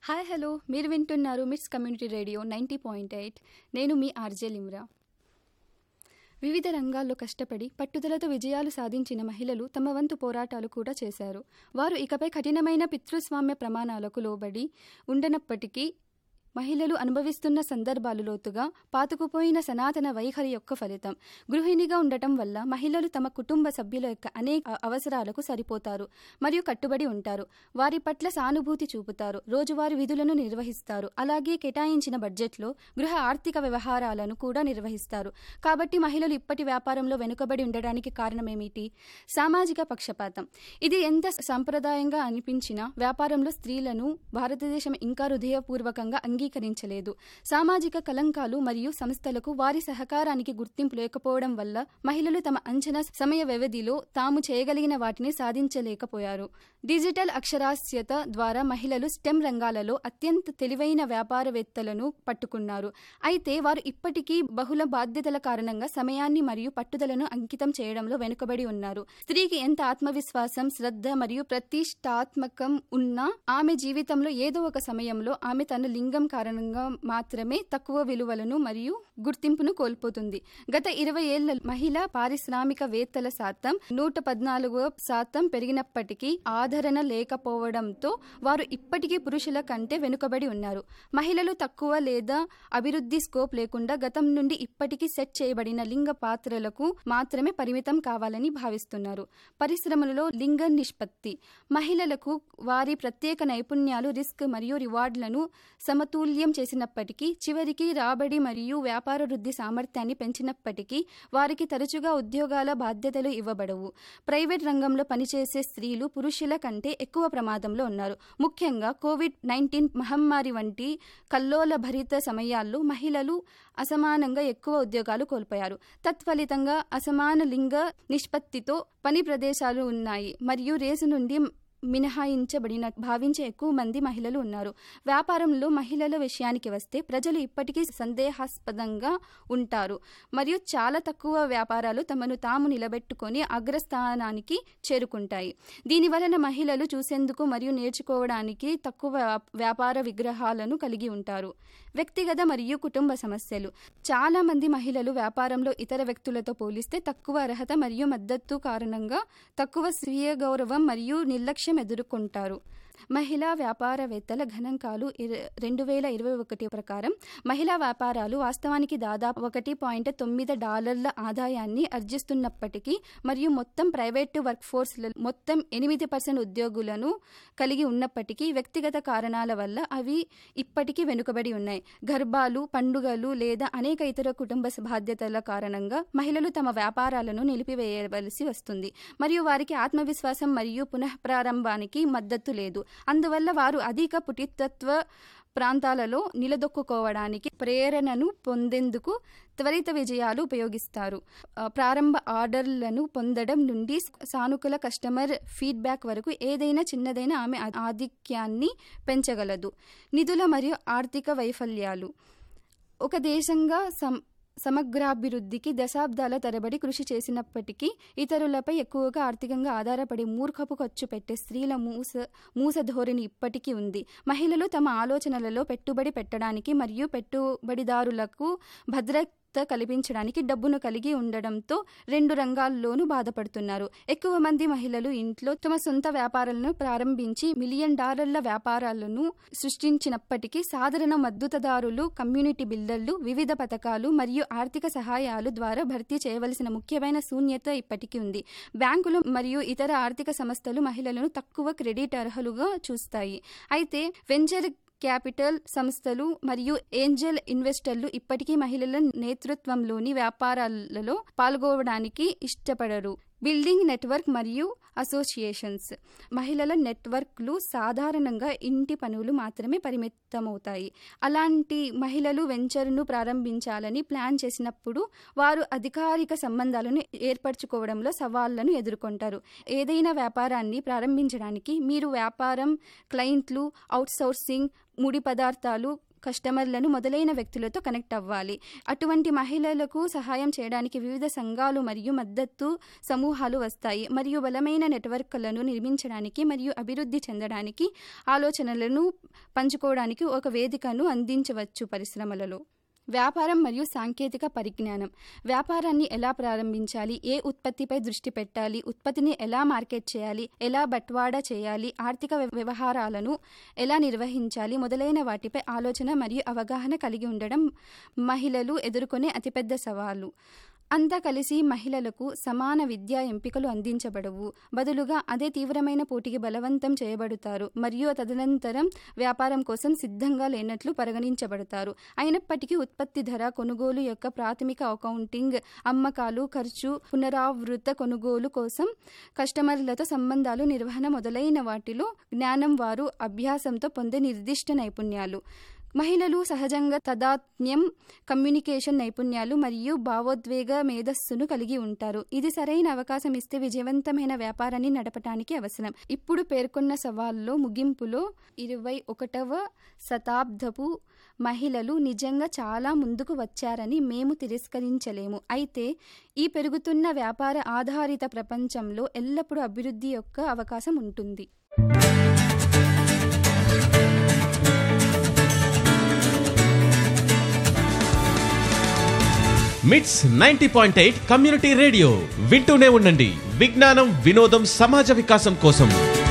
hi hello మీరు వింటున్నారు MITS community radio ninety point eight నేను మీ ఆర్జే లిమ్రా వివిధ రంగాల్లో కష్టపడి పట్టుదలతో విజయాలు సాధించిన మహిళలు తమ వంతు పోరాటాలు కూడా చేశారు వారు ఇకపై కఠినమైన పితృస్వామ్య ప్రమాణాలకు లోబడి ఉండనప్పటికీ మహిళలు అనుభవిస్తున్న సందర్భాలు లోతుగా పాతుకుపోయిన సనాతన వైఖరి యొక్క ఫలితం గృహిణిగా ఉండటం వల్ల మహిళలు తమ కుటుంబ సభ్యుల యొక్క అనేక అవసరాలకు సరిపోతారు మరియు కట్టుబడి ఉంటారు వారి పట్ల సానుభూతి చూపుతారు రోజువారీ విధులను నిర్వహిస్తారు అలాగే కేటాయించిన బడ్జెట్లో గృహ ఆర్థిక వ్యవహారాలను కూడా నిర్వహిస్తారు కాబట్టి మహిళలు ఇప్పటి వ్యాపారంలో వెనుకబడి ఉండడానికి కారణమేమిటి సామాజిక పక్షపాతం ఇది ఎంత సంప్రదాయంగా అనిపించినా వ్యాపారంలో స్త్రీలను భారతదేశం ఇంకా హృదయపూర్వకంగా అంగీకరించలేదు సామాజిక కలంకాలు మరియు సంస్థలకు వారి సహకారానికి గుర్తింపు లేకపోవడం వల్ల మహిళలు తమ అంచనా సమయ వ్యవధిలో తాము చేయగలిగిన వాటిని సాధించలేకపోయారు డిజిటల్ అక్షరాస్యత ద్వారా మహిళలు స్టెమ్ రంగాలలో అత్యంత తెలివైన వ్యాపారవేత్తలను పట్టుకున్నారు అయితే వారు ఇప్పటికీ బహుళ బాధ్యతల కారణంగా సమయాన్ని మరియు పట్టుదలను అంకితం చేయడంలో వెనుకబడి ఉన్నారు స్త్రీకి ఎంత ఆత్మవిశ్వాసం శ్రద్ధ మరియు ప్రతిష్టాత్మకం ఉన్నా ఆమె జీవితంలో ఏదో ఒక సమయంలో ఆమె తన లింగం కారణంగా మాత్రమే తక్కువ విలువలను మరియు గుర్తింపును కోల్పోతుంది గత ఇరవై ఏళ్ల మహిళా పారిశ్రామికవేత్తల శాతం నూట పద్నాలుగు శాతం పెరిగినప్పటికీ ఆదరణ లేకపోవడంతో వారు ఇప్పటికీ పురుషుల కంటే వెనుకబడి ఉన్నారు మహిళలు తక్కువ లేదా అభివృద్ధి స్కోప్ లేకుండా గతం నుండి ఇప్పటికీ సెట్ చేయబడిన లింగ పాత్రలకు మాత్రమే పరిమితం కావాలని భావిస్తున్నారు పరిశ్రమలలో లింగ నిష్పత్తి మహిళలకు వారి ప్రత్యేక నైపుణ్యాలు రిస్క్ మరియు రివార్డులను సమతుల్యం చేసినప్పటికీ చివరికి రాబడి మరియు వ్యాపార వృద్ధి సామర్థ్యాన్ని పెంచినప్పటికీ వారికి తరచుగా ఉద్యోగాల బాధ్యతలు ఇవ్వబడవు ప్రైవేట్ రంగంలో పనిచేసే స్త్రీలు పురుషుల కంటే ఎక్కువ ప్రమాదంలో ఉన్నారు ముఖ్యంగా కోవిడ్ నైన్టీన్ మహమ్మారి వంటి కల్లోల భరిత సమయాల్లో మహిళలు అసమానంగా ఎక్కువ ఉద్యోగాలు కోల్పోయారు తత్ఫలితంగా అసమాన లింగ నిష్పత్తితో పని ప్రదేశాలు ఉన్నాయి మరియు రేసు నుండి మినహాయించబడిన భావించే ఎక్కువ మంది మహిళలు ఉన్నారు వ్యాపారంలో మహిళల విషయానికి వస్తే ప్రజలు ఇప్పటికీ సందేహాస్పదంగా ఉంటారు మరియు చాలా తక్కువ వ్యాపారాలు తమను తాము నిలబెట్టుకొని అగ్రస్థానానికి చేరుకుంటాయి దీని వలన మహిళలు చూసేందుకు మరియు నేర్చుకోవడానికి తక్కువ వ్యాపార విగ్రహాలను కలిగి ఉంటారు వ్యక్తిగత మరియు కుటుంబ సమస్యలు చాలా మంది మహిళలు వ్యాపారంలో ఇతర వ్యక్తులతో పోలిస్తే తక్కువ అర్హత మరియు మద్దతు కారణంగా తక్కువ స్వీయ గౌరవం మరియు నిర్లక్ష్యం ఎదుర్కొంటారు మహిళా వ్యాపారవేత్తల గణాంకాలు రెండు వేల ఇరవై ఒకటి ప్రకారం మహిళా వ్యాపారాలు వాస్తవానికి దాదాపు ఒకటి పాయింట్ తొమ్మిది డాలర్ల ఆదాయాన్ని ఆర్జిస్తున్నప్పటికీ మరియు మొత్తం ప్రైవేటు వర్క్ ఫోర్స్ మొత్తం ఎనిమిది పర్సెంట్ ఉద్యోగులను కలిగి ఉన్నప్పటికీ వ్యక్తిగత కారణాల వల్ల అవి ఇప్పటికీ వెనుకబడి ఉన్నాయి గర్భాలు పండుగలు లేదా అనేక ఇతర కుటుంబ బాధ్యతల కారణంగా మహిళలు తమ వ్యాపారాలను నిలిపివేయవలసి వస్తుంది మరియు వారికి ఆత్మవిశ్వాసం మరియు పునఃప్రారంభానికి మద్దతు లేదు అందువల్ల వారు అధిక పుటితత్వ ప్రాంతాలలో నిలదొక్కుకోవడానికి ప్రేరణను పొందేందుకు త్వరిత విజయాలు ఉపయోగిస్తారు ప్రారంభ ఆర్డర్లను పొందడం నుండి సానుకూల కస్టమర్ ఫీడ్బ్యాక్ వరకు ఏదైనా చిన్నదైన ఆమె ఆధిక్యాన్ని పెంచగలదు నిధుల మరియు ఆర్థిక వైఫల్యాలు ఒక దేశంగా సం సమగ్రాభివృద్ధికి దశాబ్దాల తరబడి కృషి చేసినప్పటికీ ఇతరులపై ఎక్కువగా ఆర్థికంగా ఆధారపడి మూర్ఖపు ఖర్చు పెట్టే స్త్రీల మూస మూస ధోరణి ఇప్పటికీ ఉంది మహిళలు తమ ఆలోచనలలో పెట్టుబడి పెట్టడానికి మరియు పెట్టుబడిదారులకు భద్ర కల్పించడానికి డబ్బును కలిగి ఉండడంతో రెండు రంగాల్లోనూ బాధపడుతున్నారు ఎక్కువ మంది మహిళలు ఇంట్లో తమ సొంత వ్యాపారాలను ప్రారంభించి మిలియన్ డాలర్ల వ్యాపారాలను సృష్టించినప్పటికీ సాధారణ మద్దతుదారులు కమ్యూనిటీ బిల్డర్లు వివిధ పథకాలు మరియు ఆర్థిక సహాయాలు ద్వారా భర్తీ చేయవలసిన ముఖ్యమైన శూన్యత ఇప్పటికీ ఉంది బ్యాంకులు మరియు ఇతర ఆర్థిక సంస్థలు మహిళలను తక్కువ క్రెడిట్ అర్హులుగా చూస్తాయి అయితే వెంచర్ క్యాపిటల్ సంస్థలు మరియు ఏంజల్ ఇన్వెస్టర్లు ఇప్పటికీ మహిళల నేతృత్వంలోని వ్యాపారాలలో పాల్గొనడానికి ఇష్టపడరు బిల్డింగ్ నెట్వర్క్ మరియు అసోసియేషన్స్ మహిళల నెట్వర్క్లు సాధారణంగా ఇంటి పనులు మాత్రమే పరిమితమవుతాయి అలాంటి మహిళలు వెంచర్ను ప్రారంభించాలని ప్లాన్ చేసినప్పుడు వారు అధికారిక సంబంధాలను ఏర్పరచుకోవడంలో సవాళ్లను ఎదుర్కొంటారు ఏదైనా వ్యాపారాన్ని ప్రారంభించడానికి మీరు వ్యాపారం క్లయింట్లు అవుట్సోర్సింగ్ ముడి పదార్థాలు కస్టమర్లను మొదలైన వ్యక్తులతో కనెక్ట్ అవ్వాలి అటువంటి మహిళలకు సహాయం చేయడానికి వివిధ సంఘాలు మరియు మద్దతు సమూహాలు వస్తాయి మరియు బలమైన నెట్వర్క్లను నిర్మించడానికి మరియు అభివృద్ధి చెందడానికి ఆలోచనలను పంచుకోవడానికి ఒక వేదికను అందించవచ్చు పరిశ్రమలలో వ్యాపారం మరియు సాంకేతిక పరిజ్ఞానం వ్యాపారాన్ని ఎలా ప్రారంభించాలి ఏ ఉత్పత్తిపై దృష్టి పెట్టాలి ఉత్పత్తిని ఎలా మార్కెట్ చేయాలి ఎలా బట్వాడా చేయాలి ఆర్థిక వ్య- వ్యవహారాలను ఎలా నిర్వహించాలి మొదలైన వాటిపై ఆలోచన మరియు అవగాహన కలిగి ఉండడం మహిళలు ఎదుర్కొనే అతిపెద్ద సవాలు అంతా కలిసి మహిళలకు సమాన విద్యా ఎంపికలు అందించబడవు బదులుగా అదే తీవ్రమైన పోటీకి బలవంతం చేయబడతారు మరియు తదనంతరం వ్యాపారం కోసం సిద్ధంగా లేనట్లు పరిగణించబడతారు అయినప్పటికీ ఉత్పత్తి ధర కొనుగోలు యొక్క ప్రాథమిక అకౌంటింగ్ అమ్మకాలు ఖర్చు పునరావృత కొనుగోలు కోసం కస్టమర్లతో సంబంధాలు నిర్వహణ మొదలైన వాటిలో జ్ఞానం వారు అభ్యాసంతో పొందే నిర్దిష్ట నైపుణ్యాలు మహిళలు సహజంగా తదాత్మ్యం కమ్యూనికేషన్ నైపుణ్యాలు మరియు భావోద్వేగ మేధస్సును కలిగి ఉంటారు ఇది సరైన అవకాశం ఇస్తే విజయవంతమైన వ్యాపారాన్ని నడపటానికి అవసరం ఇప్పుడు పేర్కొన్న సవాల్లో ముగింపులో ఇరవై ఒకటవ శతాబ్దపు మహిళలు నిజంగా చాలా ముందుకు వచ్చారని మేము తిరస్కరించలేము అయితే ఈ పెరుగుతున్న వ్యాపార ఆధారిత ప్రపంచంలో ఎల్లప్పుడూ అభివృద్ధి యొక్క అవకాశం ఉంటుంది MITS ninety point eight community radio వింటూనే ఉండండి విజ్ఞానం వినోదం సమాజ వికాసం కోసం